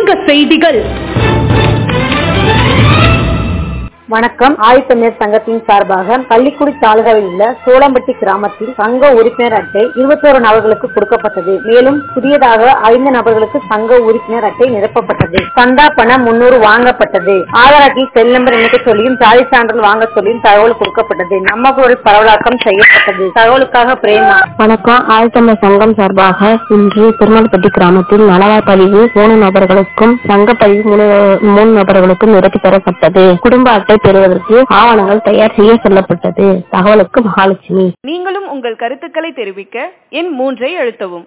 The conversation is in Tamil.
சங்க செய்திகள் வணக்கம் ஆதித்தமிழர் சங்கத்தின் சார்பாக பள்ளிக்குடி தாலுகாவில் உள்ள சோளம்பட்டி கிராமத்தில் சங்க உறுப்பினர் அட்டை இருபத்தோரு நபர்களுக்கு கொடுக்கப்பட்டது மேலும் புதியதாக ஐந்து நபர்களுக்கு சங்க உறுப்பினர் அட்டை நிரப்பப்பட்டது சந்தா பணம் முன்னூறு வாங்கப்பட்டது ஆதார் அட்டை செல் நம்பர் இணைக்க சொல்லியும் சாதி சான்றிதழ் வாங்க சொல்லியும் தகவல் கொடுக்கப்பட்டது நம்ம பொருள் பரவலாக்கம் செய்யப்பட்டது தகவலுக்காக பிரேமா வணக்கம் ஆழ்த்தமிழ் சங்கம் சார்பாக இன்று திருமல்பட்டி கிராமத்தில் நலவாய் பதிவு மூணு நபர்களுக்கும் சங்க பதிவு மூணு மூணு நபர்களுக்கும் நிரப்பி தரப்பட்டது குடும்ப அட்டை பெறுவதற்கு ஆவணங்கள் தயார் செய்ய சொல்லப்பட்டது தகவலுக்கு மகாலட்சுமி நீங்களும் உங்கள் கருத்துக்களை தெரிவிக்க எண் மூன்றை அழுத்தவும்